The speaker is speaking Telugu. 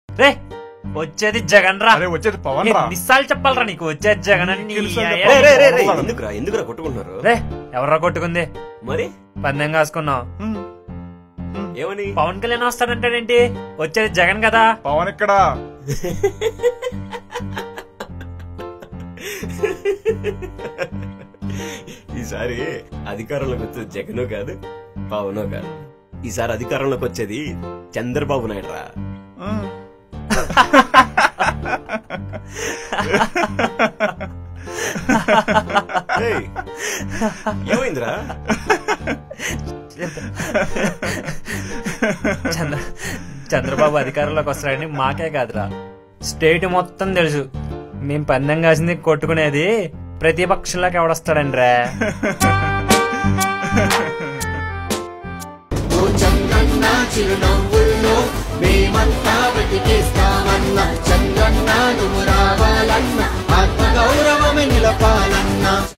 రే వచ్చేది జగన్ రా అరే వచ్చేది పవన్ రా ఎన్నిసార్లు చెప్పాలరా నీకు వచ్చేది జగన్ అని నీ తెలుసు అని అయ్య- రే, రే, రే, రే, పవన్ ఎందుకురా ఎందుకురా కొట్టుకుంటున్నారు రే ఎవర్రా కొట్టుకుంది మరి పందెం కాసుకున్నావు ఉమ్, ఏమని పవన్ కళ్యాణ్ వస్తాడంటాడేంటి వచ్చేది జగన్ కదా పవన్ ఎక్కడ ఈసారి అధికారంలోకి వచ్చేది జగను కాదు పవను కాదు ఈసారి అధికారంలోకి వచ్చేది చంద్రబాబు నాయుడు రా ఉమ్. ఏయ్, ఏమైందిరా చంద్ర చంద్రబాబు అధికారంలోకి వస్తాడని మాకే కాదురా స్టేట్ మొత్తం తెలుసు మేం పందెం కాసింది కొట్టుకునేది ప్రతిపక్షంలోకి ఎవడొస్తాడండి రా ఓ చంద్రన్న చిరునవ్వుల్లో మేమంతా బ్రతికేస్తామన్న చంద్రన్న నువ్వు రావాలన్న ఆత్మగౌరవమే నిలపాలన్న